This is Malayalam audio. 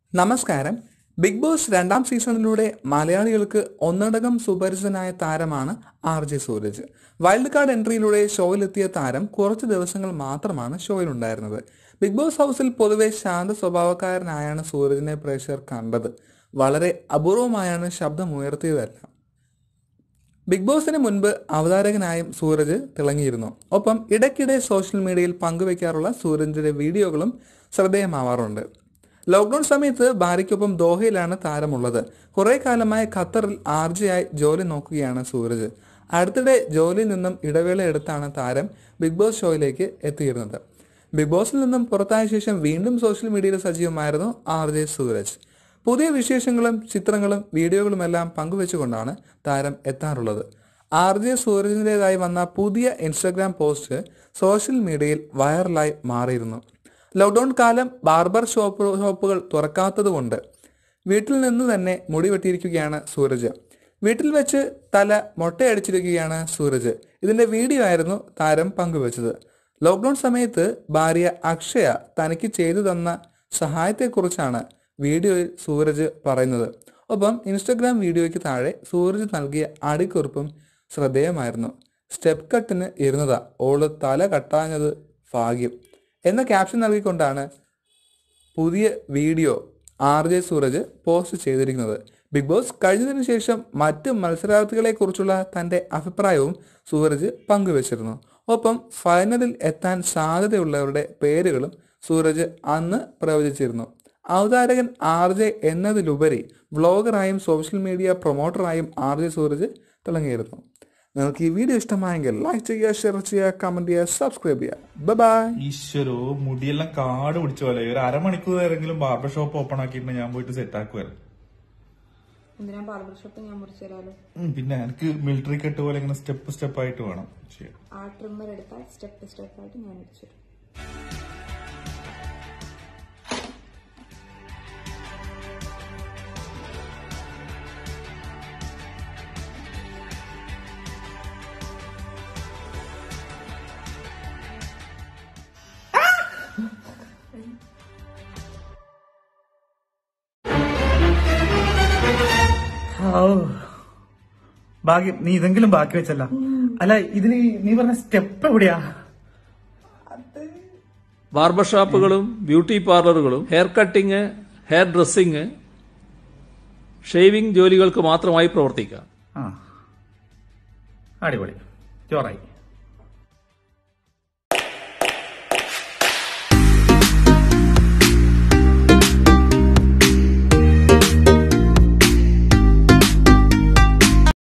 നമസ്കാരം ബിഗ് ബോസ് രണ്ടാം സീസണിലൂടെ മലയാളികൾക്ക് ഒന്നടങ്കം സുപരിചിതനായ താരമാണ് R J Sooraj wild card എൻട്രിയിലൂടെ ഷോയിലെത്തിയ താരം കുറച്ച് ദിവസങ്ങൾ മാത്രമാണ് ഷോയിലുണ്ടായിരുന്നത് ബിഗ് ബോസ് ഹൗസിൽ പൊതുവെ ശാന്ത സ്വഭാവക്കാരനായാണ് സൂരജിനെ പ്രേക്ഷകർ കണ്ടത് വളരെ അപൂർവമായാണ് ശബ്ദമുയർത്തിയതെല്ലാം ബിഗ് ബോസിന് മുൻപ് അവതാരകനായും സൂരജ് തിളങ്ങിയിരുന്നു ഒപ്പം ഇടയ്ക്കിടെ സോഷ്യൽ മീഡിയയിൽ പങ്കുവയ്ക്കാറുള്ള സൂരജിന്റെ വീഡിയോകളും ശ്രദ്ധേയമാവാറുണ്ട് ലോക്ക്ഡൌൺ സമയത്ത് ഭാര്യയ്ക്കൊപ്പം ദോഹയിലാണ് താരമുള്ളത് കുറെ കാലമായി ഖത്തറിൽ ആർജയായി ജോലി നോക്കുകയാണ് സൂരജ് അടുത്തിടെ ജോലിയിൽ നിന്നും ഇടവേള എടുത്താണ് താരം ബിഗ് ബോസ് ഷോയിലേക്ക് എത്തിയിരുന്നത് ബിഗ് ബോസിൽ നിന്നും പുറത്തായ ശേഷം വീണ്ടും സോഷ്യൽ മീഡിയയിൽ സജീവമായിരുന്നു ആർ ജെ സൂരജ് പുതിയ വിശേഷങ്ങളും ചിത്രങ്ങളും വീഡിയോകളുമെല്ലാം പങ്കുവെച്ചുകൊണ്ടാണ് താരം എത്താറുള്ളത് ആർ ജെ സൂരജിൻ്റെതായി വന്ന പുതിയ ഇൻസ്റ്റഗ്രാം പോസ്റ്റ് സോഷ്യൽ മീഡിയയിൽ വൈറലായി മാറിയിരുന്നു ലോക്ക്ഡൌൺ കാലം ബാർബർ ഷോപ്പ് ഷോപ്പുകൾ തുറക്കാത്തതുകൊണ്ട് വീട്ടിൽ നിന്ന് തന്നെ മുടി വെട്ടിയിരിക്കുകയാണ് സൂരജ് വീട്ടിൽ വെച്ച് തല മൊട്ടയടിച്ചിരിക്കുകയാണ് സൂരജ് ഇതിന്റെ വീഡിയോ ആയിരുന്നു താരം പങ്കുവച്ചത് ലോക്ക്ഡൌൺ സമയത്ത് ഭാര്യ അക്ഷയ തനിക്ക് ചെയ്തു തന്ന സഹായത്തെക്കുറിച്ചാണ് വീഡിയോയിൽ സൂരജ് പറയുന്നത് ഒപ്പം ഇൻസ്റ്റഗ്രാം വീഡിയോയ്ക്ക് താഴെ സൂരജ് നൽകിയ അടിക്കുറിപ്പും ശ്രദ്ധേയമായിരുന്നു സ്റ്റെപ്പ് കട്ടിന് ഇരുന്നതാ ഓള് തല കട്ടാഞ്ഞത് ഭാഗ്യം എന്ന ക്യാപ്ഷൻ നൽകിക്കൊണ്ടാണ് പുതിയ video R J Sooraj post ചെയ്തിരിക്കുന്നത് ബിഗ് ബോസ് കഴിഞ്ഞതിനു ശേഷം മറ്റ് മത്സരാർത്ഥികളെ കുറിച്ചുള്ള തന്റെ അഭിപ്രായവും സൂരജ് പങ്കുവച്ചിരുന്നു ഒപ്പം ഫൈനലിൽ എത്താൻ സാധ്യതയുള്ളവരുടെ പേരുകളും സൂരജ് അന്ന് പ്രവചിച്ചിരുന്നു അവതാരകൻ ആർ ജെ എന്നതിലുപരി വ്ളോഗറായും സോഷ്യൽ മീഡിയ പ്രൊമോട്ടറായും ആർ ജെ സൂരജ് തിളങ്ങിയിരുന്നു നിങ്ങൾക്ക് ഈ വീഡിയോ ഇഷ്ടമായെങ്കിൽ ലൈക്ക് ചെയ്യുക ഷെയർ ചെയ്യുക കമന്റ് ചെയ്യുക സബ്സ്ക്രൈബ് ചെയ്യുക ബൈ ഈശ്വരോ മുടിയെല്ലാം കാട് പിടിച്ച പോലെ ഒരു അരമണിക്കൂർ ആരെങ്കിലും ബാർബർ ഷോപ്പ് ഓപ്പൺ ആക്കിയിട്ട് ഞാൻ പോയിട്ട് സെറ്റ് ആക്കുമായിരുന്നു എന്തിനാ ബാർബർ ഷോപ്പ് ഞാൻ മുറിച്ചു തരാലോ ഉം, പിന്നെ എനിക്ക് മിലിറ്ററി കട്ട് പോലെ ഇങ്ങനെ സ്റ്റെപ്പ് സ്റ്റെപ്പ് ആയിട്ട് വേണം ചെയ്യാൻ ആ ട്രിമ്മർ എടുത്താൽ സ്റ്റെപ്പ് സ്റ്റെപ്പ് ആയിട്ട് ഞാൻ അടിച്ചു തരും ഭാഗ്യം നീ ഇതെങ്കിലും ബാക്കി വെച്ചല്ല അല്ല ഇതിന് നീ പറഞ്ഞ സ്റ്റെപ്പ് എവിടെയാ ബാർബർ ഷോപ്പുകളും ബ്യൂട്ടി പാർലറുകളും hair cutting hair dressing shaving ജോലികൾക്ക് മാത്രമായി പ്രവർത്തിക്കാം ആ അടിപൊളി ചോറായി